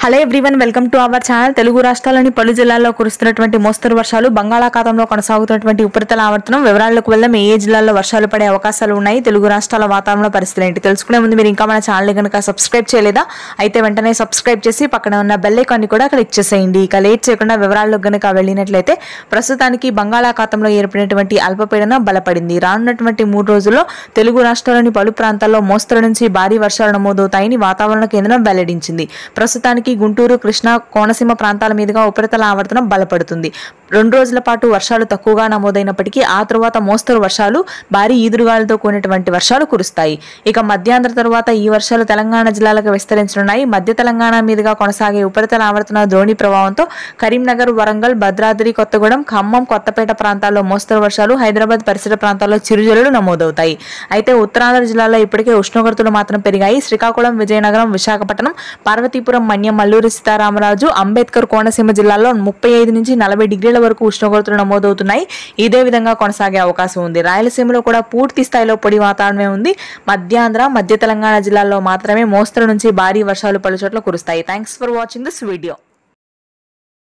hello everyone welcome to our channel Telugu రాష్ట్రాల్లోని పలు జిల్లాల్లో కురుస్తున్నటువంటి మోస్తరు వర్షాలు బంగాళాఖాతంలో కొనసాగుతున్నటువంటి ఉపరితల ఆవర్తనం వివరాలకు వెళ్దాం ఏ ఏ జిల్లాల్లో వర్షాలు పడే అవకాశాలు ఉన్నాయి తెలుగు రాష్ట్రాల వాతావరణ పరిస్థితులు ఏంటి తెలుసుకునే ముందు మీరు ఇంకా మన ఛానల్ కనుక సబ్స్క్రైబ్ చేయలేదా అయితే వెంటనే సబ్స్క్రైబ్ చేసి పక్కన ఉన్న బెల్ ఐకాన్ని కూడా క్లిక్ చేసేయండి ఇక లేట్ చేయకుండా వివరాల్లో గనుక వెళ్ళినట్లయితే ప్రస్తుతానికి బంగాళాఖాతంలో ఏర్పడినటువంటి అల్పపీడనం బలపడింది రానున్నటువంటి మూడు రోజుల్లో తెలుగు రాష్ట్రాల్లోని పలు ప్రాంతాల్లో మోస్తరు నుంచి భారీ వర్షాలు నమోదవుతాయని వాతావరణ కేంద్రం వెల్లడించింది ప్రస్తుతానికి గుంటూరు కృష్ణా కోనసీమ ప్రాంతాల మీదుగా ఉపరితల ఆవర్తనం బలపడుతుంది రెండు రోజుల పాటు వర్షాలు తక్కువగా నమోదైనప్పటికీ ఆ తరువాత మోస్తరు వర్షాలు భారీ ఈదురుగాలతో కూడినటువంటి వర్షాలు కురుస్తాయి ఇక మధ్యాంధ్ర తరువాత ఈ వర్షాలు తెలంగాణ జిల్లాలకు విస్తరించనున్నాయి మధ్య తెలంగాణ మీదుగా కొనసాగే ఉపరితల ఆవర్తన ద్రోణి ప్రభావంతో కరీంనగర్ వరంగల్ భద్రాద్రి కొత్తగూడెం ఖమ్మం కొత్తపేట ప్రాంతాల్లో మోస్తరు వర్షాలు హైదరాబాద్ పరిసర ప్రాంతాల్లో చిరుజల్లులు నమోదవుతాయి అయితే ఉత్తరాంధ్ర జిల్లాలో ఇప్పటికే ఉష్ణోగ్రతలు మాత్రం పెరిగాయి శ్రీకాకుళం విజయనగరం విశాఖపట్నం పార్వతీపురం మన్యం మల్లూరి సీతారామరాజు అంబేద్కర్ కోనసీమ జిల్లాలో ముప్పై ఐదు నుంచి నలభై డిగ్రీల వరకు ఉష్ణోగ్రతలు నమోదవుతున్నాయి ఇదే విధంగా కొనసాగే అవకాశం ఉంది రాయలసీమలో కూడా పూర్తి స్థాయిలో పొడి వాతావరణమే ఉంది మధ్యాంధ్ర మధ్య తెలంగాణ జిల్లాల్లో మాత్రమే మోస్తరు నుంచి భారీ వర్షాలు పలు చోట్ల కురుస్తాయి thanks for watching this video